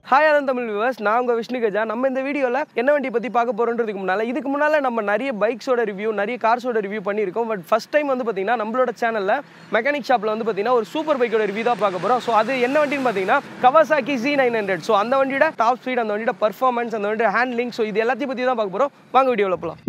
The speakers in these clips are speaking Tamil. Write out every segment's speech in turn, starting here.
ஹாய் அதான் தமிழ் வியூவர்ஸ் நான் உங்கள் விஷ்ணு கஜா நம்ம இந்த வீடியோவில் என்ன வண்டி பற்றி பார்க்க போகிறோன்றதுக்கு முன்னால் இதுக்கு முன்னால் நம்ம நிறைய பைக்ஸோட ரிவ்யூ நிறைய கார்ஸோட ரிவ்யூ பண்ணியிருக்கோம் பட் ஃபஸ்ட் டைம் வந்து பார்த்தீங்கன்னா நம்மளோட சேனலில் மெக்கானிக் ஷாப்பில் வந்து பார்த்தீங்கன்னா ஒரு சூப்பர் பைக்கோட ரிவ்யூ தான் பார்க்க போகிறோம் ஸோ அது என்ன வண்டின்னு பார்த்தீங்கன்னா Kawasaki Z nine hundred so அந்த வண்டியோட டாப் ஸ்பீட் அந்த வண்டியோட பர்ஃபார்மன்ஸ் அந்த வண்டியோட ஹேண்ட்லிங் ஸோ இது எல்லாத்தையும் பற்றி தான் பார்க்க போகிறோம் வாங்க வீடியோவில் போகலாம்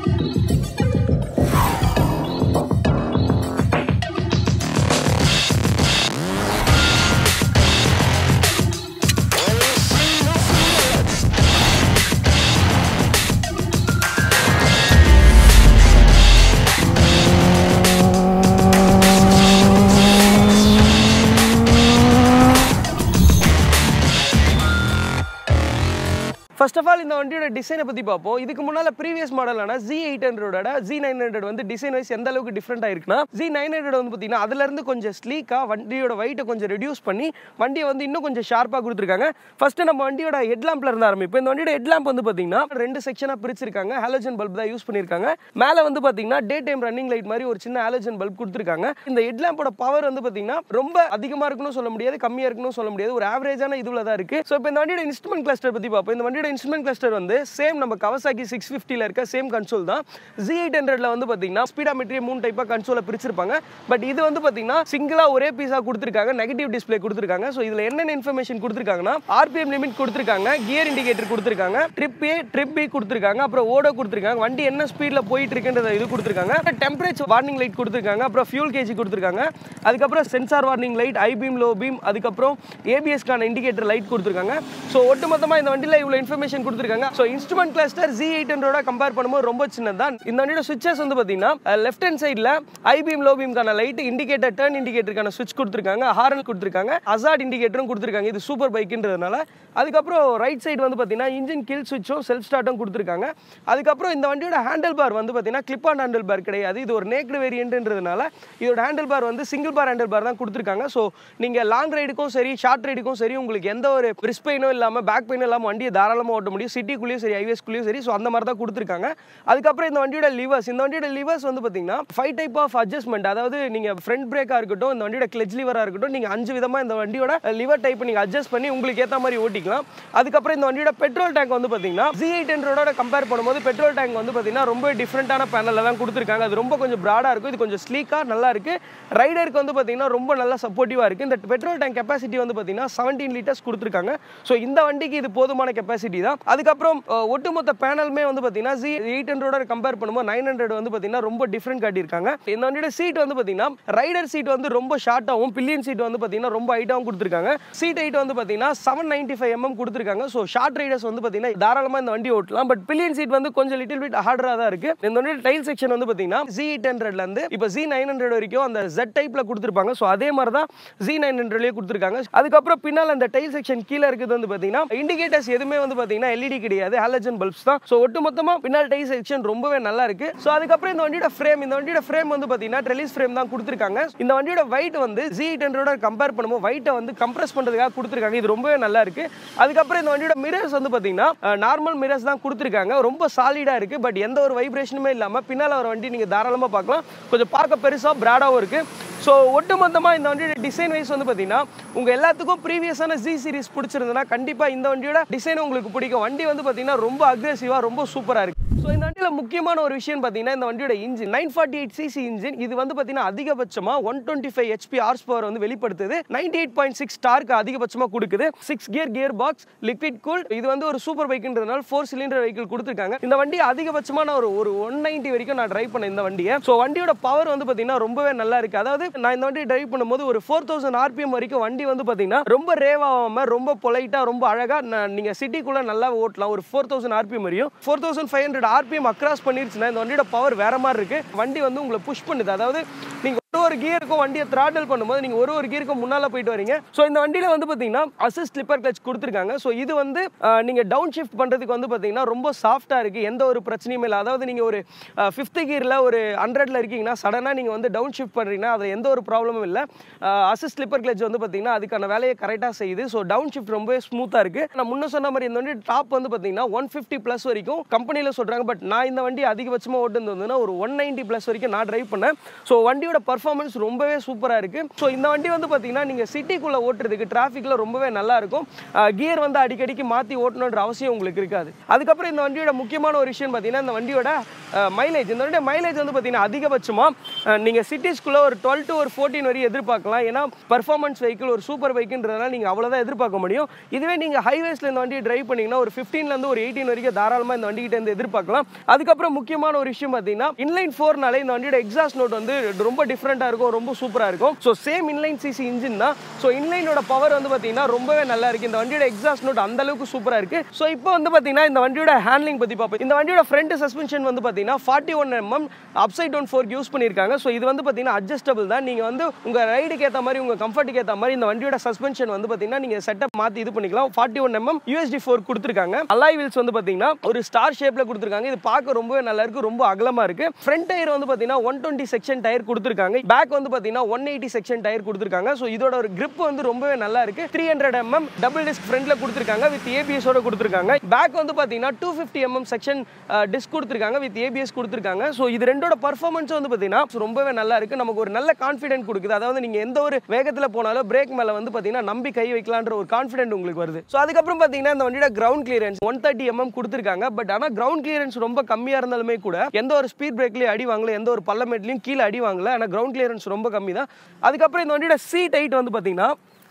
ஃபர்ஸ்ட் ஆஃப் ஆல் இந்த வண்டியோட டிசைனை பற்றி பார்ப்போம் இதுக்கு முன்னால் ப்ரீவியஸ் மாடலான ஜி எயிட் ஹண்ட்ரடோட ஜி நைன் ஹண்ட்ரட் வந்து டிசைன் வைஸ் எந்த அளவுக்கு டிஃப்ரெண்ட்டாக இருக்குன்னா ஜி நைன் ஹண்ட்ரட் வந்து பார்த்தீங்கன்னா அதுலேருந்து கொஞ்சம் ஸ்லீக்காக வண்டியோட வெயிட்டை கொஞ்சம் ரெடியூஸ் பண்ணி வண்டியை வந்து இன்னும் கொஞ்சம் ஷார்ப்பாக கொடுத்துருக்காங்க ஃபஸ்ட்டு நம்ம வண்டியோட ஹெட்லாம்பில் இருந்து ஆரம்பிப்போம் இந்த வண்டியோட ஹெட்லாம்ப் வந்து பார்த்தீங்கன்னா ரெண்டு செக்ஷனாக பிரிச்சிருக்காங்க ஹாலோஜன் பல்ப் தான் யூஸ் பண்ணியிருக்காங்க மேலே வந்து பார்த்தீங்கன்னா டே டைம் ரன்னிங் லைட் மாதிரி ஒரு சின்ன ஹாலோஜன் பல்ப் கொடுத்துருக்காங்க இந்த ஹெட்லாம்போட பவர் வந்து பார்த்தீங்கன்னா ரொம்ப அதிகமாக இருக்குன்னு சொல்ல முடியாது கம்மியாக இருக்குன்னு சொல்ல முடியாது ஒரு ஆவரேஜான இதுல தான் இருக்கு ஸோ இப்போ இந்த வண்டியோட இன்ஸ்ட்ருமெண்ட் கிளஸ்டர் பற்றி பார்ப்போம் இந்த வண்டியோட இன்ஸ்ட்ருமெண்ட் கிளஸ்டர் வந்து சேம் நம்ம கவசாக்கி சிக்ஸ் ஃபிஃப்டியில் இருக்க சேம் கன்சோல் தான் ஜி எயிட் ஹண்ட்ரட்ல வந்து பார்த்தீங்கன்னா ஸ்பீடாமெட்ரி மூணு டைப்பாக கன்சோலை பிரிச்சிருப்பாங்க பட் இது வந்து பார்த்தீங்கன்னா சிங்கிளாக ஒரே பீஸாக கொடுத்துருக்காங்க நெகட்டிவ் டிஸ்ப்ளே கொடுத்துருக்காங்க ஸோ இதில் என்னென்ன இன்ஃபர்மேஷன் கொடுத்துருக்காங்கன்னா ஆர்பிஎம் லிமிட் கொடுத்துருக்காங்க கியர் இண்டிகேட்டர் கொடுத்துருக்காங்க ட்ரிப் ஏ ட்ரிப் பி கொடுத்துருக்காங்க அப்புறம் ஓடோ கொடுத்துருக்காங்க வண்டி என்ன ஸ்பீடில் போயிட்டு இருக்குன்றத இது கொடுத்துருக்காங்க டெம்பரேச்சர் வார்னிங் லைட் கொடுத்துருக்காங்க அப்புறம் ஃபியூல் கேஜி கொடுத்துருக்காங்க அதுக்கப்புறம் sensor warning light high beam low beam அதுக்கப்புறம் ஏபிஎஸ்க்கான இண்டிகேட்டர் லைட் கொடுத்துருக்காங்க ஸோ ஒட்டுமொத்தமாக இந்த வண்டியில் இவ்வளோ இன்ஃபர்மேஷன் கொடுத்துருக்காங்க so instrument cluster Z eight ஹண்ட்ரோட கம்பேர் பண்ணும்போது ரொம்ப சின்னது தான் இந்த வண்டியோட சுவிச்சஸ் வந்து பார்த்தீங்கன்னா லெஃப்ட் ஹேண்ட் சைடில் ஐ பீம் லோ பீம்கான லைட் இண்டிகேட்டர் டர்ன் இண்டிகேட்டருக்கான சுவிட்ச் கொடுத்துருக்காங்க ஹாரன் கொடுத்துருக்காங்க அசாட் இண்டிகேட்டரும் கொடுத்துருக்காங்க இது சூப்பர் பைக்குன்றதுனால அதுக்கப்புறம் ரைட் சைடு வந்து பார்த்தீங்கன்னா இன்ஜின் கில் சுவிட்சும் செல்ஃப் ஸ்டார்ட்டும் கொடுத்துருக்காங்க அதுக்கப்புறம் இந்த வண்டியோட ஹேண்டில் பார் வந்து பார்த்தீங்கன்னா கிளிப் ஆன் ஹேண்டில் பார் கிடையாது இது ஒரு நேக்டு வேரியன்ட்ன்றதுனால இதோட ஹேண்டில் பார் வந்து சிங்கிள் பார் ஹேண்டில் பார் தான் கொடுத்துருக்காங்க ஸோ நீங்கள் லாங் ரைடுக்கும் சரி ஷார்ட் ரைடுக்கும் சரி உங்களுக்கு எந்த ஒரு ரிஸ்க் பெயினும் இல்லாமல் பேக் பெயினும் இல்லாமல் வண்டியை தாராளமாக ஓட்ட முடியும் சிட்டிக்குள்ளேயும் சரி ஹைவேஸ்குள்ளேயும் சரி ஸோ அந்த மாதிரி தான் கொடுத்துருக்காங்க அதுக்கப்புறம் இந்த வண்டியோட லிவர்ஸ் இந்த வண்டியோட லிவர்ஸ் வந்து பார்த்தீங்கன்னா ஃபைவ் டைப் ஆஃப் அட்ஜஸ்ட்மெண்ட் அதாவது நீங்கள் ஃப்ரண்ட் பிரேக்காக இருக்கட்டும் இந்த வண்டியோட கிளச் லிவராக இருக்கட்டும் நீங்கள் அஞ்சு விதமாக இந்த வண்டியோட லிவர் டைப் நீங்கள் அட்ஜஸ்ட் பண்ணி உங்களுக்கு ஏற்ற மாதிரி ஓட்டிக்கலாம் அதுக்கப்புறம் இந்த வண்டியோட பெட்ரோல் டேங்க் வந்து பார்த்தீங்கன்னா ஜி எயிட் ஹண்ட்ரடோட கம்பேர் பண்ணும்போது பெட்ரோல் டேங்க் வந்து பார்த்தீங்கன்னா ரொம்ப டிஃப்ரெண்ட்டான பேனலில் தான் கொடுத்துருக்காங்க அது ரொம்ப கொஞ்சம் ப்ராடாக இருக்கும் இது கொஞ்சம் ஸ்லீக்காக நல்லா இருக்கு ரைடருக்கு வந்து பார்த்தீங்கன்னா ரொம்ப நல்லா சப்போர்ட்டிவாக இருக்குது இந்த பெட்ரோல் டேங்க் கெப்பாசிட்டி வந்து பார்த்தீங்கன்னா செவன்டீன் லிட்டர்ஸ் கொடுத்துருக்காங்க ஸோ இந்த வண்டிக்கு இது போதுமான கெப்பாசிட்டி தான் அதுக்கப்புறம் அஹ், ஒட்டுமொத்த பேனலுமே வந்து பார்த்தீங்கன்னா ஜி எயிட் ஹண்ட்ரடோட கம்பேர் பண்ணும்போது நைன் ஹண்ட்ரட் வந்து பார்த்தீங்கன்னா ரொம்ப டிஃப்ரெண்ட் காட்டியிருக்காங்க இந்த வண்டியோட சீட் வந்து பார்த்தீங்கன்னா ரைடர் சீட் வந்து ரொம்ப ஷார்ட்டாகவும் பில்லியன் சீட் வந்து பார்த்தீங்கன்னா ரொம்ப ஹைட்டாகவும் கொடுத்துருக்காங்க சீட் ஹைட் வந்து பார்த்தீங்கன்னா செவன் நைன்டி ஃபைவ் எம்எம் கொடுத்துருக்காங்க ஸோ ஷார்ட் ரைடர்ஸ் வந்து பார்த்தீங்கன்னா தாராளமாக இந்த வண்டி ஓட்டலாம் பட் பில்லியன் சீட் வந்து கொஞ்சம் லிட்டில் பிட் ஹார்டராக தான் இருக்கு இந்த வண்டியோட டைல் செக்ஷன் வந்து பார்த்தீங்கன்னா ஜி எயிட் ஹண்ட்ரட்லேருந்து இப்போ ஜி நைன் ஹண்ட்ரட் வரைக்கும் அந்த ஜெட் டைப்பில் கொடுத்துருப்பாங்க ஸோ அதே மாதிரி தான் ஜி நைன் ஹண்ட்ரட்லேயே கொடுத்துருக்காங்க அதுக்கப்புறம் பின்னால் அந்த டைல் செக்ஷன் கீழே இருக்குது வந்து பார்த்தீங்கன்னா இண்டிகேட்டர்ஸ் எதுவுமே வந்து பார்த்தீங்கன்னா எல்இடி கிடையாது ஹாலஜன் பல்ப்ஸ் தான் ஸோ ஒட்டுமொத்தமாக பின்னால் டைல் செக்ஷன் ரொம்பவே நல்லா இருக்கு ஸோ அதுக்கப்புறம் இந்த வண்டியோட ஃப்ரேம் இந்த வண்டியோட ஃப்ரேம் வந்து பார்த்தீங்கன்னா ட்ரெலிஸ் ஃப்ரேம் தான் கொடுத்துருக்காங்க இந்த வண்டியோட weight வந்து ஜி எயிட் ஹண்ட்ரடோட கம்பேர் பண்ணும்போது weight-அ வந்து கம்ப்ரஸ் பண்ணுறதுக்காக கொடுத்துருக்காங்க இது ரொம்பவே நல்லா இருக்கு அதுக்கப்புறம் இந்த வண்டியோட மிரர்ஸ் வந்து பார்த்தீங்கன்னா நார்மல் மிரர்ஸ் தான் கொடுத்துருக்காங்க ரொம்ப சாலிடாக இருக்கு பட் எந்த ஒரு வைப்ரேஷனுமே இல்லாமல் பின்னால் வர வண்டி நீங்கள் தாராளமாக பார்க்கலாம் கொஞ்சம் பார்க்க பெருசாக பிராடாகவும் இருக்கு ஸோ ஒட்டுமொத்தமாக இந்த வண்டியோட டிசைன் வைஸ் வந்து பார்த்தீங்கன்னா உங்கள் எல்லாத்துக்கும் ப்ரீவியஸான ஜி சீரிஸ் பிடிச்சிருந்ததுன்னா கண்டிப்பாக இந்த வண்டியோட டிசைன் உங்களுக்கு பிடிக்கும் வண்டி வந்து பார்த்தீங்கன்னா ரொம்ப அக்ரெசிவாக ரொம்ப சூப்பராக இருக்கு ஸோ இந்த வண்டியில் முக்கியமான ஒரு விஷயம் பார்த்தீங்கன்னா இந்த வண்டியோட engine nine forty eight CC engine இது வந்து பார்த்தீங்கன்னா அதிகபட்சமாக one twenty five HP horse power வந்து வெளிப்படுத்துது நைன்டி எயிட் பாயிண்ட் சிக்ஸ் ஸ்டார்க்கு அதிகபட்சமாக கொடுக்குது six gear gear box liquid cool இது வந்து ஒரு சூப்பர் பைக்குன்றதுனால ஃபோர் சிலிண்டர் வெஹிக்கிள் கொடுத்துருக்காங்க இந்த வண்டி அதிகபட்சமான ஒரு ஒரு ஒன் நைன்ட்டி வரைக்கும் நான் டிரைவ் பண்ணேன் இந்த வண்டியை ஸோ வண்டியோட பவர் வந்து பார்த்தீங்கன்னா ரொம்பவே நல்லா இருக்கு அதாவது நான் இந்த வண்டி டிரைவ் பண்ணும்போது ஒரு ஃபோர் தௌசண்ட் ஆர்பிஎம் வரைக்கும் வண்டி வந்து பார்த்தீங்கன்னா ரொம்ப ரேவாகாம ரொம்ப பொலைட்டாக ரொம்ப அழகாக நீங்கள் சிட்டிக்குள்ளே நல்லா ஓட்டலாம் ஒரு ஃபோர் தௌசண்ட் ஆர்பிஎம் வரையும் four thousand five hundred RPM across பண்ணிருச்சுன்னா இந்த வண்டியோட பவர் வேற மாதிரி இருக்கு வண்டி வந்து உங்களை புஷ் பண்ணுது அதாவது நீங்கள் ஒரு ஒரு கியருக்கும் வண்டியை த்ராடல் பண்ணும்போது நீங்கள் ஒரு ஒரு கியருக்கும் முன்னால் போயிட்டு வரீங்க ஸோ இந்த வண்டியில் வந்து பார்த்தீங்கன்னா அசிஸ்ட் ஸ்லிப்பர் கிளச் கொடுத்துருக்காங்க ஸோ இது வந்து நீங்கள் டவுன் ஷிஃப்ட் பண்ணுறதுக்கு வந்து பார்த்தீங்கன்னா ரொம்ப சாஃப்டாக இருக்குது எந்த ஒரு பிரச்சனையுமே இல்லை அதாவது நீங்கள் ஒரு ஃபிஃப்த்து கியரில் ஒரு ஹண்ட்ரட்ல இருக்கீங்கன்னா சடனாக நீங்கள் வந்து டவுன் ஷிஃப்ட் பண்ணுறீங்கன்னா அதில் எந்த ஒரு ப்ராப்ளமும் இல்லை அசிஸ்ட் ஸ்லிப்பர் கிளச் வந்து பார்த்தீங்கன்னா அதுக்கான வேலையை கரெக்டாக செய்யுது ஸோ டவுன் ஷிஃப்ட் ரொம்பவே ஸ்மூத்தாக இருக்குது நான் முன்ன சொன்ன மாதிரி இந்த வண்டி டாப் வந்து பார்த்தீங்கன்னா ஒன் ஃபிஃப்டி ப்ளஸ் வரைக்கும் கம்பெனியில் சொல்கிறாங்க பட் நான் இந்த வண்டி அதிகபட்சமாக ஓட்டுனது வந்துன்னா ஒரு ஒன் நைன்ட்டி ப்ளஸ் வரைக்கும் நான் டிரைவ் பண்ணேன் ஸோ வண்டியோட பர்ஃபார்மன்ஸ் பர்ஃபார்மன்ஸ் ரொம்பவே சூப்பராக இருக்குது ஸோ இந்த வண்டி வந்து பார்த்தீங்கன்னா நீங்கள் சிட்டிக்குள்ளே ஓட்டுறதுக்கு டிராஃபிக்கில் ரொம்பவே நல்லா இருக்கும் கியர் வந்து அடிக்கடிக்கு மாற்றி ஓட்டணுன்ற அவசியம் உங்களுக்கு இருக்காது அதுக்கப்புறம் இந்த வண்டியோட முக்கியமான ஒரு விஷயம் பார்த்தீங்கன்னா இந்த வண்டியோட மைலேஜ் இந்த வண்டியோட மைலேஜ் வந்து பார்த்தீங்கன்னா அதிகபட்சமாக நீங்கள் சிட்டிஸ்குள்ளே ஒரு டுவெல் டு ஒரு ஃபோர்டீன் வரையும் எதிர்பார்க்கலாம் ஏன்னா பர்ஃபார்மன்ஸ் வெஹிக்கிள் ஒரு சூப்பர் பைக்குன்றதுனால நீங்கள் அவ்வளோதான் எதிர்பார்க்க முடியும் இதுவே நீங்கள் ஹைவேஸில் இந்த வண்டியை டிரைவ் பண்ணிங்கன்னா ஒரு 15 ல இருந்து ஒரு எயிட்டீன் வரைக்கும் தாராளமாக இந்த வண்டிகிட்ட இருந்து எதிர்பார்க்கலாம் அதுக்கப்புறம் முக்கியமான ஒரு விஷயம் பார்த்தீங்கன்னா இன்லைன் ஃபோர்னாலே இந்த வண்டியோட எக்ஸாஸ்ட் நோட் வந்து ரொம்ப டிஃப்ரெண்ட்டாக இருக்கும் ரொம்ப சூப்பராக இருக்கும் so same inline CC engine தான் ஸோ இன்லைனோட பவர் வந்து பார்த்தீங்கன்னா ரொம்பவே நல்லா இருக்குது இந்த வண்டியோட எக்ஸாஸ்ட் நோட் அந்த அளவுக்கு சூப்பராக இருக்குது ஸோ இப்போ வந்து பார்த்தீங்கன்னா இந்த வண்டியோட ஹேண்ட்லிங் பற்றி பார்ப்போம் இந்த வண்டியோட ஃப்ரண்ட் சஸ்பென்ஷன் வந்து பார்த்தீங்கன்னா forty one mm upside down fork use பண்ணியிருக்காங்க ஸோ இது வந்து பார்த்தீங்கன்னா அட்ஜஸ்டபிள் தான் நீங்கள் வந்து உங்கள் ரைடுக்கு ஏற்ற மாதிரி உங்கள் கம்ஃபர்ட்டுக்கு ஏற்ற மாதிரி இந்த வண்டியோட சஸ்பென்ஷன் வந்து பார்த்தீங்கன்னா நீங்கள் செட்டப் மாற்றி இது பண்ணிக்கலாம் forty one mm USD fork கொடுத்துருக்காங்க அலாய் வீல்ஸ் வந்து பார்த்தீங்கன்னா ஒரு ஸ்டார் ஷேப்பில் கொடுத்துருக்காங்க இது பார்க்க ரொம்பவே நல்லா இருக்கு ரொம்ப அகலமாக இருக்கு ஃப்ரண்ட் டயர் வந்து பார்த்தீங்கன்னா ஒன் டுவெண்ட்டி செக்ஷன் டயர் கொடுத்துருக்காங்க பேக் வந்து பார்த்தீங்கன்னா ஒன் எயிட்டி செக்ஷன் டயர் கொடுத்துருக்காங்க ஸோ இதோட ஒரு grip வந்து ரொம்பவே நல்லா இருக்கு three hundred mm double disc ஃப்ரண்ட்ல கொடுத்துருக்காங்க வித் ஏபிஎஸ் ஓட கொடுத்துருக்காங்க பேக் வந்து பார்த்தீங்கன்னா two fifty mm section disc கொடுத்துருக்காங்க வித் ஏபிஎஸ் கொடுத்துருக்காங்க ஸோ இது ரெண்டோட பர்ஃபார்மன்ஸ் வந்து பார்த்தீங்கன்னா ரொம்பவே நல்லா இருக்கு நமக்கு ஒரு நல்ல கான்ஃபிடென்ட் கொடுக்குது அதாவது நீங்க எந்த ஒரு வேகத்தில் போனாலும் பிரேக் மேல வந்து பார்த்தீங்கன்னா நம்பி கை வைக்கலான்ற ஒரு கான்ஃபிடென்ட் உங்களுக்கு வருது ஸோ அதுக்கப்புறம் பார்த்தீங்கன்னா இந்த வண்டியோட ground clearance one thirty mm கொடுத்துருக்காங்க பட் ஆனால் கிரவுண்ட் கிளியரன்ஸ் ரொம்ப கம்மியாக இருந்தாலுமே கூட எந்த ஒரு ஸ்பீட் பிரேக்லேயும் அடி வாங்கல எந்த ஒரு பள்ளமேட்லையும் கீழே அடி வாங்கல ஆனால் கிரவுண்ட் கிளியரன்ஸ் ரொம்ப கம்மி தான் அதுக்கப்புறம் இந்த வண்டியோட சீட் ஹைட் வந்து பார்த்தீங்கன்னா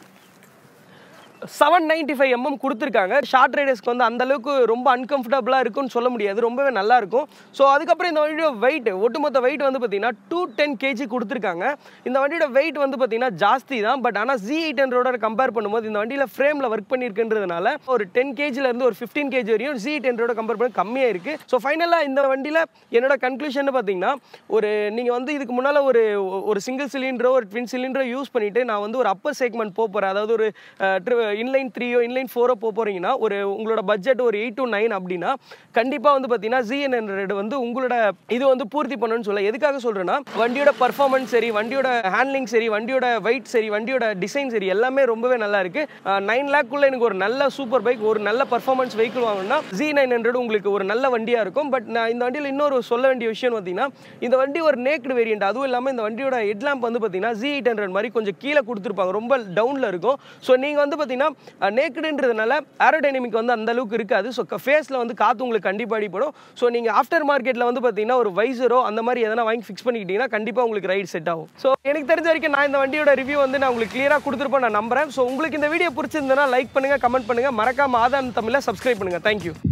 செவன் நைன்டி ஃபைவ் எம்எம் கொடுத்துருக்காங்க ஷார்ட் ரைடர்ஸ்க்கு வந்து அந்த அளவுக்கு ரொம்ப அன்கம்ஃபர்டபுளாக இருக்கும்னு சொல்ல முடியாது ரொம்பவே நல்லா இருக்கும் ஸோ அதுக்கப்புறம் இந்த வண்டியோட வெயிட் ஒட்டுமொத்த வெயிட் வந்து பார்த்தீங்கன்னா டூ டென் கேஜி கொடுத்துருக்காங்க இந்த வண்டியோட வெயிட் வந்து பார்த்தீங்கன்னா ஜாஸ்தி தான் பட் ஆனால் ஜி எயிட் ஹண்ட்ரோட கம்பேர் பண்ணும்போது இந்த வண்டியில் ஃப்ரேமில் ஒர்க் பண்ணியிருக்குன்றதுனால ஒரு டென் கேஜிலேருந்து ஒரு ஃபிஃப்டீன் கேஜி வரையும் ஜி எயிட் ஹண்ட்ரோட கம்பேர் பண்ணி கம்மியாக இருக்குது ஸோ ஃபைனலாக இந்த வண்டியில் என்னோட கன்க்ளூஷன் பார்த்தீங்கன்னா ஒரு நீங்கள் வந்து இதுக்கு முன்னால் ஒரு ஒரு சிங்கிள் சிலிண்டரோ ஒரு ட்வின் சிலிண்டரோ யூஸ் பண்ணிவிட்டு நான் வந்து ஒரு அப்பர் செக்மெண்ட் போக போகிறேன் அதாவது ஒரு இன்லைன் த்ரீயோ இன்லைன் ஃபோரோ போக போகிறீங்கன்னா ஒரு உங்களோட பட்ஜெட் ஒரு எயிட் டு நைன் அப்படின்னா கண்டிப்பாக வந்து பார்த்தீங்கன்னா ஜிஎன் ஹண்ட்ரட் வந்து உங்களோட இது வந்து பூர்த்தி பண்ணணும்னு சொல்ல எதுக்காக சொல்கிறேன்னா வண்டியோட பர்ஃபார்மன்ஸ் சரி வண்டியோட ஹேண்ட்லிங் சரி வண்டியோட வெயிட் சரி வண்டியோட டிசைன் சரி எல்லாமே ரொம்பவே நல்லா இருக்கு நைன் லேக்குள்ள எனக்கு ஒரு நல்ல சூப்பர் பைக் ஒரு நல்ல பர்ஃபார்மன்ஸ் வெஹிக்கிள் வாங்கணும்னா ஜி நைன் ஹண்ட்ரட் உங்களுக்கு ஒரு நல்ல வண்டியாக இருக்கும் பட் நான் இந்த வண்டியில் இன்னொரு சொல்ல வேண்டிய விஷயம் பார்த்தீங்கன்னா இந்த வண்டி ஒரு நேக்டு வேரியன்ட் அதுவும் இல்லாமல் இந்த வண்டியோட ஹெட்லாம்ப் வந்து பார்த்தீங்கன்னா ஜி எயிட் ஹண்ட்ரட் மாதிரி கொஞ்சம் கீழே கொடுத்துருப்பாங்க ரொம்ப டவுனில் இருக்கும் ஸோ நீங்கள் வந்து பார்த்தீங்கன்னா நேக்கடுன்றதுனால ஏரோடைனமிக் வந்து அந்த அளவுக்கு இருக்காது ஸோ ஃபேஸில் வந்து காற்று உங்களுக்கு கண்டிப்பாக அடிப்படும் ஸோ நீங்கள் ஆஃப்டர் மார்க்கெட்டில் வந்து பார்த்தீங்கன்னா ஒரு வைசரோ அந்த மாதிரி எதனா வாங்கி ஃபிக்ஸ் பண்ணிக்கிட்டீங்கன்னா கண்டிப்பாக உங்களுக்கு ரைட் செட் ஆகும் ஸோ எனக்கு தெரிஞ்ச வரைக்கும் நான் இந்த வண்டியோட ரிவ்யூ வந்து நான் உங்களுக்கு கிளியராக கொடுத்துருப்பேன் நான் நம்புறேன் ஸோ உங்களுக்கு இந்த வீடியோ பிடிச்சிருந்தனா லைக் பண்ணுங்கள் கமெண்ட் பண்ணுங்கள் மறக்காம ஆதான் தமிழை சப்ஸ்கிரைப் பண்ணுங்கள் தேங்க்யூ